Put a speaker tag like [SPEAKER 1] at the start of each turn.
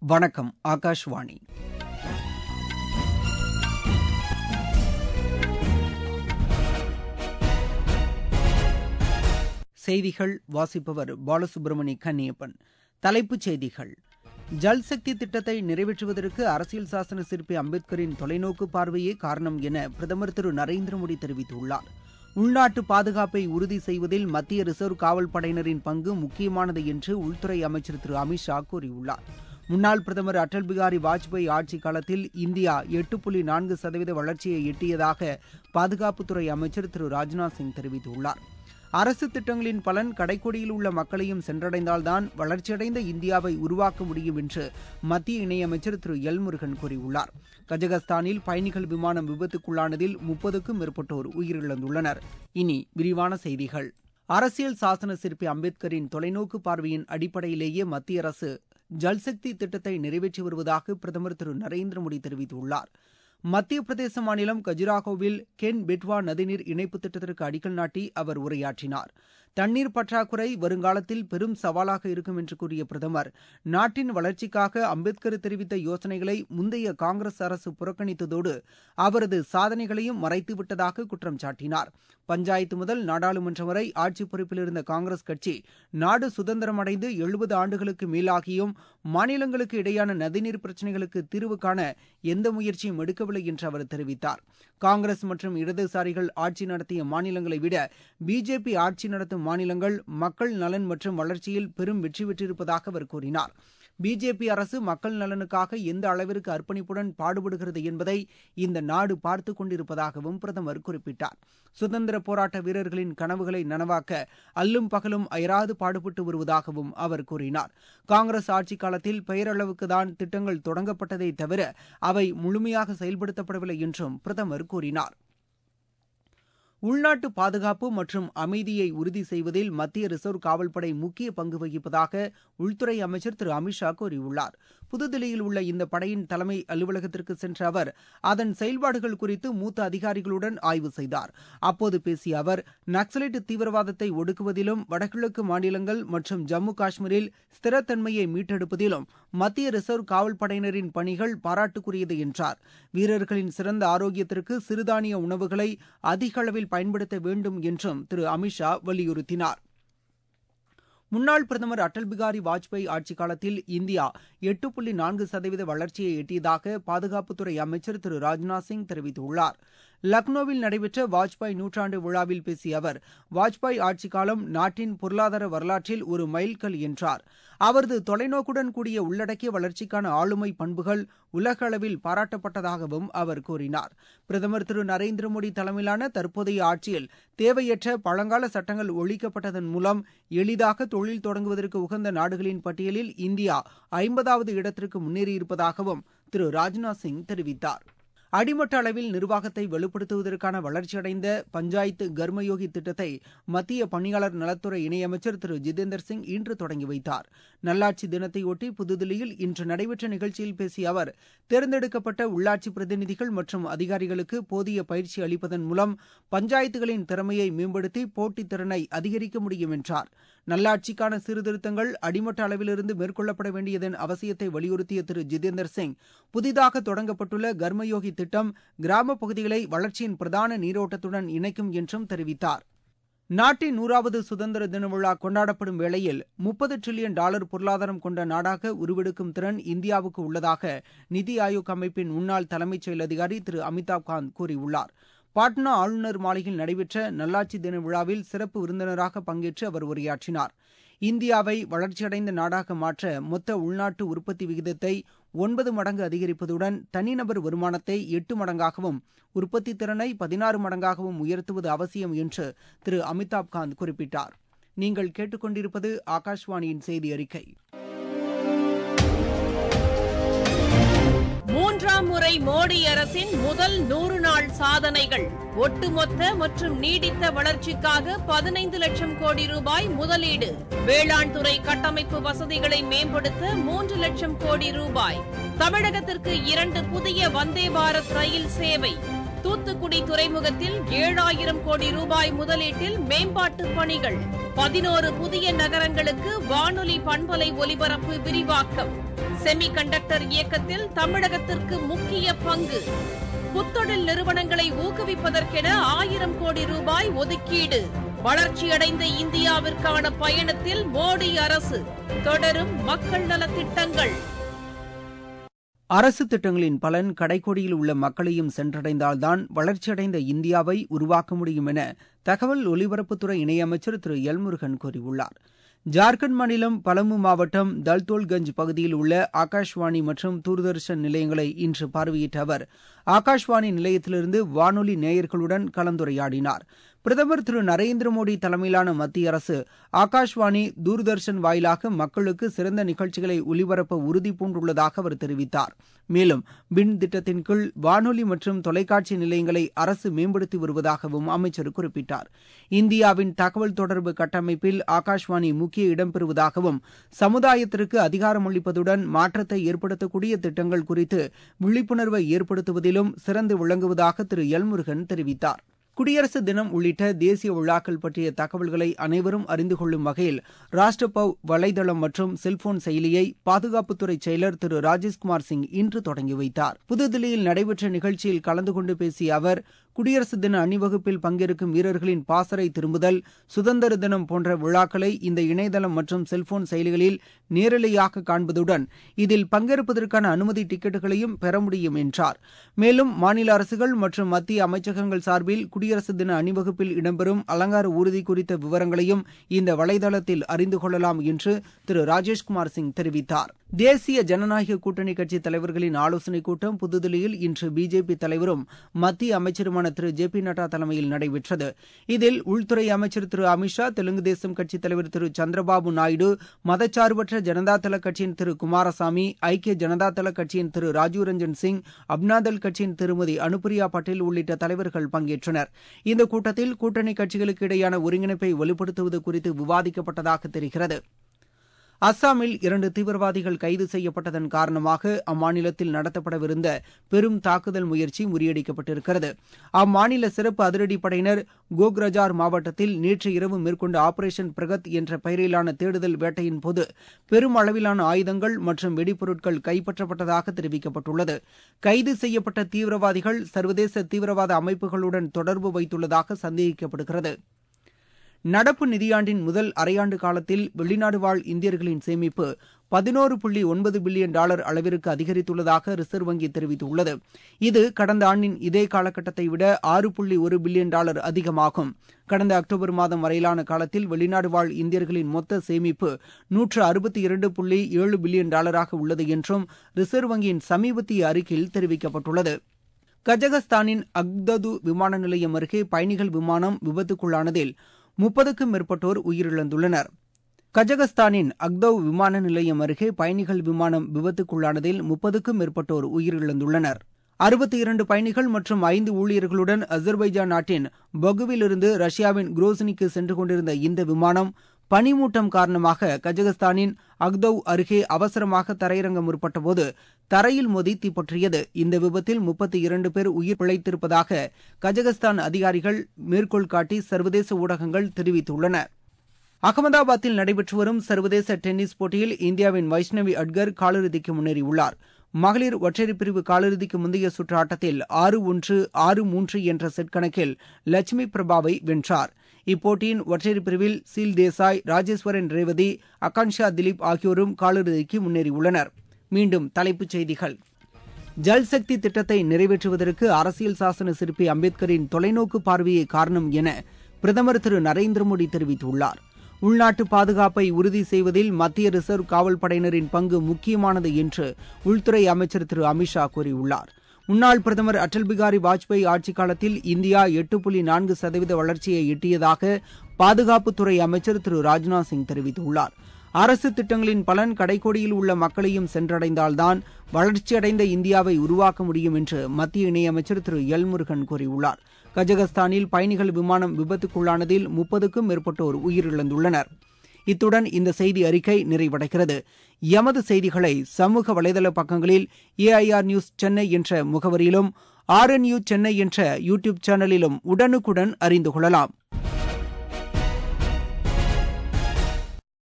[SPEAKER 1] வணக்கம் ஆகாஷ்வாணி செய்திகள் வாசிப்பவர் பாலசுப்ரமணி கன்னியப்பன் தலைப்புச் செய்திகள் ஜல்சக்தி திட்டத்தை நிறைவேற்றுவதற்கு அரசியல் சாசன சிற்பி அம்பேத்கரின் தொலைநோக்கு பார்வையே காரணம் என பிரதமர் திரு நரேந்திர மோடி தெரிவித்துள்ளார் உள்நாட்டு பாதுகாப்பை உறுதி செய்வதில் மத்திய ரிசர்வ் காவல் படையினரின் பங்கு முக்கியமானது என்று உள்துறை அமைச்சர் திரு அமித் ஷா கூறியுள்ளார் முன்னாள் பிரதமர் அடல் பிகாரி வாஜ்பாய் ஆட்சிக் காலத்தில் இந்தியா எட்டு புள்ளி நான்கு சதவீத வளர்ச்சியை எட்டியதாக பாதுகாப்புத்துறை அமைச்சர் திரு ராஜ்நாத் சிங் தெரிவித்துள்ளார் அரசு திட்டங்களின் பலன் கடைக்கோடியில் உள்ள மக்களையும் சென்றடைந்தால்தான் வளர்ச்சியடைந்த இந்தியாவை உருவாக்க முடியும் என்று மத்திய இணையமைச்சர் திரு எல் முருகன் கூறியுள்ளார் கஜகஸ்தானில் பயணிகள் விமானம் விபத்துக்குள்ளானதில் முப்பதுக்கும் மேற்பட்டோர் உயிரிழந்துள்ளனர் இனி விரிவான செய்திகள் அரசியல் சாசன சிற்பி அம்பேத்கரின் தொலைநோக்கு பார்வையின் அடிப்படையிலேயே மத்திய அரசு ஜல்சக்தி திட்டத்தை நிறைவேற்றி வருவதாக பிரதமர் திரு நரேந்திர மோடி தெரிவித்துள்ளார் மத்திய பிரதேச மாநிலம் கஜுராஹோவில் கென் பெட்வா நதிநீர் இணைப்பு திட்டத்திற்கு அடிக்கல் நாட்டி அவர் உரையாற்றினார் தண்ணீர் பற்றாக்குறை வருங்காலத்தில் பெரும் சவாலாக இருக்கும் என்று கூறிய பிரதமர் நாட்டின் வளர்ச்சிக்காக அம்பேத்கர் தெரிவித்த யோசனைகளை முந்தைய காங்கிரஸ் அரசு புறக்கணித்ததோடு அவரது சாதனைகளையும் மறைத்துவிட்டதாக குற்றம் சாட்டினார் பஞ்சாயத்து முதல் நாடாளுமன்றம் வரை ஆட்சி பொறுப்பில் இருந்த காங்கிரஸ் கட்சி நாடு சுதந்திரம் அடைந்து எழுபது ஆண்டுகளுக்கு மேலாகியும் மாநிலங்களுக்கு இடையான நதிநீர் பிரச்சினைகளுக்கு தீர்வு காண எந்த முயற்சியும் எடுக்கவில்லை என்று அவர் தெரிவித்தார் காங்கிரஸ் மற்றும் இடதுசாரிகள் ஆட்சி நடத்திய மாநிலங்களை விட பிஜேபி ஆட்சி நடத்தும் மாநிலங்கள் மக்கள் நலன் மற்றும் வளர்ச்சியில் பெரும் வெற்றி பெற்றிருப்பதாக அவர் கூறினார் பிஜேபி அரசு மக்கள் நலனுக்காக எந்த அளவிற்கு அர்ப்பணிப்புடன் பாடுபடுகிறது என்பதை இந்த நாடு பார்த்துக் கொண்டிருப்பதாகவும் பிரதமர் குறிப்பிட்டார் சுதந்திர போராட்ட வீரர்களின் கனவுகளை நனவாக்க அல்லும் பகலும் அயராது பாடுபட்டு வருவதாகவும் அவர் கூறினார் காங்கிரஸ் ஆட்சிக் காலத்தில் பெயரளவுக்குதான் திட்டங்கள் தொடங்கப்பட்டதை தவிர அவை முழுமையாக செயல்படுத்தப்படவில்லை என்றும் பிரதமர் கூறினார் உள்நாட்டு பாதுகாப்பு மற்றும் அமைதியை உறுதி செய்வதில் மத்திய ரிசர்வ் காவல்படை முக்கிய பங்கு வகிப்பதாக உள்துறை அமைச்சர் திரு அமித் ஷா கூறியுள்ளார் புதுதில்லியில் உள்ள இந்த படையின் தலைமை அலுவலகத்திற்கு சென்ற அவர் அதன் செயல்பாடுகள் குறித்து மூத்த அதிகாரிகளுடன் ஆய்வு செய்தார் அப்போது பேசிய அவர் நக்சலைட் தீவிரவாதத்தை ஒடுக்குவதிலும் வடகிழக்கு மாநிலங்கள் மற்றும் ஜம்மு காஷ்மீரில் ஸ்திரத்தன்மையை மீட்டெடுப்பதிலும் மத்திய ரிசர்வ் காவல் படையினரின் பணிகள் பாராட்டுக்குரியது என்றார் வீரர்களின் சிறந்த ஆரோக்கியத்திற்கு சிறுதானிய உணவுகளை அதிக அளவில் பயன்படுத்த வேண்டும் என்றும் திரு அமித் ஷா வலியுறுத்தினார் முன்னாள் பிரதமர் அடல் பிகாரி வாஜ்பாய் ஆட்சிக் காலத்தில் இந்தியா எட்டு புள்ளி நான்கு சதவீத வளர்ச்சியை எட்டியதாக பாதுகாப்புத்துறை அமைச்சர் திரு ராஜ்நாத் சிங் தெரிவித்துள்ளார் லக்னோவில் நடைபெற்ற வாஜ்பாய் நூற்றாண்டு விழாவில் பேசிய அவர் வாஜ்பாய் ஆட்சிக் காலம் நாட்டின் பொருளாதார வரலாற்றில் ஒரு மைல்கல் என்றார் அவரது தொலைநோக்குடன் கூடிய உள்ளடக்கிய வளர்ச்சிக்கான ஆளுமை பண்புகள் உலக அளவில் பாராட்டப்பட்டதாகவும் அவர் கூறினார் பிரதமர் திரு நரேந்திர மோடி தலைமையிலான தற்போதைய ஆட்சியில் தேவையற்ற பழங்கால சட்டங்கள் ஒழிக்கப்பட்டதன் மூலம் எளிதாக தொழில் தொடங்குவதற்கு உகந்த நாடுகளின் பட்டியலில் இந்தியா ஐம்பதாவது இடத்திற்கு முன்னேறியிருப்பதாகவும் திரு ராஜ்நாத் சிங் தெரிவித்தார் அடிமட்ட அளவில் நிர்வாகத்தை வலுப்படுத்துவதற்கான வளர்ச்சியடைந்த பஞ்சாயத்து கர்மயோகி திட்டத்தை மத்திய பணியாளர் நலத்துறை இணையமைச்சர் திரு ஜிதேந்தர் சிங் இன்று தொடங்கி வைத்தார் நல்லாட்சி தினத்தையொட்டி புதுதில்லியில் இன்று நடைபெற்ற நிகழ்ச்சியில் பேசிய அவர் தேர்ந்தெடுக்கப்பட்ட உள்ளாட்சி பிரதிநிதிகள் மற்றும் அதிகாரிகளுக்கு போதிய பயிற்சி அளிப்பதன் மூலம் பஞ்சாயத்துகளின் திறமையை மேம்படுத்தி போட்டித் திறனை அதிகரிக்க முடியும் என்றார் நல்லாட்சிக்கான சீர்திருத்தங்கள் அடிமட்ட அளவிலிருந்து மேற்கொள்ளப்பட வேண்டியதன் அவசியத்தை வலியுறுத்திய திரு ஜிதேந்தர் சிங் புதிதாக தொடங்கப்பட்டுள்ள கர்மயோகி திட்டம் கிராம பகுதிகளை வளர்ச்சியின் பிரதான நீரோட்டத்துடன் இணைக்கும் என்றும் தெரிவித்தார் நாட்டின் நூறாவது சுதந்திர தின விழா கொண்டாடப்படும் வேளையில் முப்பது டிரில்லியன் டாலர் பொருளாதாரம் கொண்ட நாடாக உருவெடுக்கும் திறன் இந்தியாவுக்கு உள்ளதாக நிதி ஆயோக் அமைப்பின் முன்னாள் தலைமைச் செயல் அதிகாரி திரு அமிதாப் காந்த் கூறியுள்ளார் பாட்னா ஆளுநர் மாளிகையில் நடைபெற்ற நல்லாட்சி தின விழாவில் சிறப்பு விருந்தினராக பங்கேற்று அவர் உரையாற்றினார் இந்தியாவை வளர்ச்சியடைந்த நாடாக மாற்ற மொத்த உள்நாட்டு உற்பத்தி விகிதத்தை ஒன்பது மடங்கு அதிகரிப்பதுடன் தனிநபர் வருமானத்தை எட்டு மடங்காகவும் உற்பத்தி திறனை பதினாறு மடங்காகவும் உயர்த்துவது அவசியம் என்று திரு அமிதாப் காந்த் குறிப்பிட்டார் நீங்கள் கேட்டுக்கொண்டிருப்பது ஆகாஷ்வாணியின் செய்தி அறிக்கை
[SPEAKER 2] மூன்றாம் முறை மோடி அரசின் முதல் நூறு நாள் சாதனைகள் ஒட்டுமொத்த மற்றும் நீடித்த வளர்ச்சிக்காக பதினைந்து லட்சம் கோடி ரூபாய் முதலீடு வேளாண் துறை கட்டமைப்பு வசதிகளை மேம்படுத்த மூன்று லட்சம் கோடி ரூபாய் தமிழகத்திற்கு இரண்டு புதிய வந்தே பாரத் ரயில் சேவை தூத்துக்குடி துறைமுகத்தில் ஏழாயிரம் கோடி ரூபாய் முதலீட்டில் மேம்பாட்டு பணிகள் பதினோரு புதிய நகரங்களுக்கு வானொலி பண்பலை ஒலிபரப்பு விரிவாக்கம் செமி கண்டக்டர் இயக்கத்தில் தமிழகத்திற்கு முக்கிய பங்கு புத்தொழில் நிறுவனங்களை ஊக்குவிப்பதற்கென ஆயிரம் கோடி ரூபாய் ஒதுக்கீடு வளர்ச்சியடைந்த இந்தியாவிற்கான பயணத்தில் மோடி அரசு தொடரும் மக்கள் நலத்திட்டங்கள்
[SPEAKER 1] அரசு திட்டங்களின் பலன் கடைக்கோடியில் உள்ள மக்களையும் சென்றடைந்தால்தான் வளர்ச்சியடைந்த இந்தியாவை உருவாக்க முடியும் என தகவல் ஒலிபரப்புத்துறை இணையமைச்சர் திரு எல்முருகன் கூறியுள்ளார் ஜார்க்கண்ட் மாநிலம் பலமு மாவட்டம் தல்தோல்கஞ்ச் பகுதியில் உள்ள ஆகாஷ்வாணி மற்றும் தூர்தர்ஷன் நிலையங்களை இன்று பார்வையிட்ட அவர் ஆகாஷ்வாணி நிலையத்திலிருந்து வானொலி நேயர்களுடன் கலந்துரையாடினார் பிரதமர் திரு நரேந்திர மோடி தலைமையிலான மத்திய அரசு ஆகாஷ்வாணி தூர்தர்ஷன் வாயிலாக மக்களுக்கு சிறந்த நிகழ்ச்சிகளை ஒலிபரப்ப உறுதி பூண்டுள்ளதாக அவர் தெரிவித்தார் மேலும் பின் திட்டத்தின் கீழ் வானொலி மற்றும் தொலைக்காட்சி நிலையங்களை அரசு மேம்படுத்தி வருவதாகவும் அமைச்சர் குறிப்பிட்டார் இந்தியாவின் தகவல் தொடர்பு கட்டமைப்பில் ஆகாஷ்வாணி முக்கிய இடம் பெறுவதாகவும் சமுதாயத்திற்கு அதிகாரமளிப்பதுடன் மாற்றத்தை ஏற்படுத்தக்கூடிய திட்டங்கள் குறித்து விழிப்புணர்வை ஏற்படுத்துவதிலும் சிறந்து விளங்குவதாக திரு எல்முருகன் தெரிவித்தார் குடியரசு தினம் உள்ளிட்ட தேசிய விழாக்கள் பற்றிய தகவல்களை அனைவரும் அறிந்து கொள்ளும் வகையில் ராஷ்டிரபவ் வலைதளம் மற்றும் செல்போன் செயலியை பாதுகாப்புத்துறை செயலர் திரு ராஜேஷ்குமார் சிங் இன்று தொடங்கி வைத்தார் புதுதில்லியில் நடைபெற்ற நிகழ்ச்சியில் கலந்து கொண்டு பேசிய அவர் குடியரசு தின அணிவகுப்பில் பங்கேற்கும் வீரர்களின் பாசறை திரும்புதல் சுதந்திர தினம் போன்ற விழாக்களை இந்த இணையதளம் மற்றும் செல்போன் செயலிகளில் நேரலையாக காண்பதுடன் இதில் பங்கேற்பதற்கான அனுமதி டிக்கெட்டுகளையும் பெற முடியும் என்றார் மேலும் மாநில அரசுகள் மற்றும் மத்திய அமைச்சகங்கள் சார்பில் குடியரசு தின அணிவகுப்பில் இடம்பெறும் அலங்கார ஊர்தி குறித்த விவரங்களையும் இந்த வலைதளத்தில் அறிந்து கொள்ளலாம் என்று திரு ராஜேஷ்குமார் சிங் தெரிவித்தார் தேசிய ஜனநாயக கூட்டணி கட்சி தலைவர்களின் ஆலோசனைக் கூட்டம் புதுதில்லியில் இன்று பிஜேபி தலைவரும் மத்திய அமைச்சருமான திரு ஜே பி நட்டா தலைமையில் நடைபெற்றது இதில் உள்துறை அமைச்சர் திரு அமித்ஷா தெலுங்கு தேசம் கட்சித் தலைவர் திரு சந்திரபாபு நாயுடு மதச்சார்பற்ற ஜனதாதள கட்சியின் திரு குமாரசாமி ஐக்கிய ஜனதாதள கட்சியின் திரு ராஜீவ் ரஞ்சன் சிங் அப்னாதல் கட்சியின் திருமதி அனுப்பிரியா பட்டேல் உள்ளிட்ட தலைவர்கள் பங்கேற்றனர் இந்த கூட்டத்தில் கூட்டணி கட்சிகளுக்கு இடையேயான ஒருங்கிணைப்பை வலுப்படுத்துவது குறித்து விவாதிக்கப்பட்டதாக தெரிகிறது அஸ்ஸாமில் இரண்டு தீவிரவாதிகள் கைது செய்யப்பட்டதன் காரணமாக அம்மாநிலத்தில் நடத்தப்படவிருந்த பெரும் தாக்குதல் முயற்சி முறியடிக்கப்பட்டிருக்கிறது அம்மாநில சிறப்பு அதிரடிப்படையினர் கோக்ரஜார் மாவட்டத்தில் நேற்று இரவு மேற்கொண்ட ஆபரேஷன் பிரகத் என்ற பெயரிலான தேடுதல் வேட்டையின் போது பெரும் அளவிலான ஆயுதங்கள் மற்றும் வெடிப்பொருட்கள் கைப்பற்றப்பட்டதாக தெரிவிக்கப்பட்டுள்ளது கைது செய்யப்பட்ட தீவிரவாதிகள் சர்வதேச தீவிரவாத அமைப்புகளுடன் தொடர்பு வைத்துள்ளதாக சந்தேகிக்கப்படுகிறது நடப்பு நிதியாண்டின் முதல் அரையாண்டு காலத்தில் வெளிநாடு வாழ் இந்தியர்களின் சேமிப்பு பதினோரு புள்ளி ஒன்பது பில்லியன் டாலர் அளவிற்கு அதிகரித்துள்ளதாக ரிசர்வ் வங்கி தெரிவித்துள்ளது இது கடந்த ஆண்டின் இதே காலகட்டத்தை விட ஆறு புள்ளி ஒரு பில்லியன் டாலர் அதிகமாகும் கடந்த அக்டோபர் மாதம் வரையிலான காலத்தில் வெளிநாடு வாழ் இந்தியர்களின் மொத்த சேமிப்பு நூற்று அறுபத்தி இரண்டு புள்ளி ஏழு பில்லியன் டாலராக உள்ளது என்றும் ரிசர்வ் வங்கியின் சமீபத்திய அறிக்கையில் தெரிவிக்கப்பட்டுள்ளது கஜகஸ்தானின் அக்தது விமான நிலையம் அருகே பயணிகள் விமானம் விபத்துக்குள்ளானதில் முப்பதுக்கும் மேற்பட்டோர் உயிரிழந்துள்ளனர் கஜகஸ்தானின் அக்தவ் விமான நிலையம் அருகே பயணிகள் விமானம் விபத்துக்குள்ளானதில் முப்பதுக்கும் மேற்பட்டோர் உயிரிழந்துள்ளனர் அறுபத்தி இரண்டு பயணிகள் மற்றும் ஐந்து ஊழியர்களுடன் அஜர்பைஜான் நாட்டின் பகுவிலிருந்து ரஷ்யாவின் குரோசினிக்கு சென்று கொண்டிருந்த இந்த விமானம் பனிமூட்டம் காரணமாக கஜகஸ்தானின் அக்தவ் அருகே அவசரமாக தரையிறங்க முற்பட்டபோது தரையில் மோதி தீப்பற்றியது இந்த விபத்தில் முப்பத்தி இரண்டு பேர் உயிர் பிழைத்திருப்பதாக கஜகஸ்தான் அதிகாரிகள் மேற்கோள் காட்டி சர்வதேச ஊடகங்கள் தெரிவித்துள்ளன அகமதாபாத்தில் நடைபெற்று வரும் சர்வதேச டென்னிஸ் போட்டியில் இந்தியாவின் வைஷ்ணவி அட்கர் காலிறுதிக்கு முன்னேறியுள்ளார் மகளிர் ஒற்றையர் பிரிவு காலிறுதிக்கு முந்தைய சுற்று ஆட்டத்தில் ஆறு ஒன்று ஆறு மூன்று என்ற செட் கணக்கில் லட்சுமி பிரபாவை வென்றார் இப்போட்டியின் ஒற்றையர் பிரிவில் சீல் தேசாய் ராஜேஸ்வரன் ரேவதி அகான்ஷா திலீப் ஆகியோரும் காலிறுதிக்கு முன்னேறியுள்ளனர் மீண்டும் தலைப்புச் செய்திகள் ஜல்சக்தி திட்டத்தை நிறைவேற்றுவதற்கு அரசியல் சாசன சிற்பி அம்பேத்கரின் தொலைநோக்கு பார்வையே காரணம் என பிரதமர் திரு நரேந்திர மோடி தெரிவித்துள்ளார் உள்நாட்டு பாதுகாப்பை உறுதி செய்வதில் மத்திய ரிசர்வ் காவல் படையினரின் பங்கு முக்கியமானது என்று உள்துறை அமைச்சர் திரு அமித்ஷா கூறியுள்ளார் முன்னாள் பிரதமர் அடல் பிகாரி வாஜ்பாய் ஆட்சிக் காலத்தில் இந்தியா எட்டு புள்ளி நான்கு சதவீத வளர்ச்சியை எட்டியதாக பாதுகாப்புத்துறை அமைச்சர் திரு ராஜ்நாத் சிங் தெரிவித்துள்ளார் அரசு திட்டங்களின் பலன் கடைக்கோடியில் உள்ள மக்களையும் சென்றடைந்தால்தான் வளர்ச்சியடைந்த இந்தியாவை உருவாக்க முடியும் என்று மத்திய இணையமைச்சர் திரு எல் முருகன் கூறியுள்ளார் கஜகஸ்தானில் பயணிகள் விமானம் விபத்துக்குள்ளானதில் முப்பதுக்கும் மேற்பட்டோர் உயிரிழந்துள்ளனர் இத்துடன் இந்த செய்தி அறிக்கை நிறைவடைகிறது எமது செய்திகளை சமூக வலைதள பக்கங்களில் ஏஐஆர் நியூஸ் சென்னை என்ற முகவரியிலும் ஆர் என் யூ சென்னை என்ற யூ டியூப் சேனலிலும் உடனுக்குடன் அறிந்து கொள்ளலாம்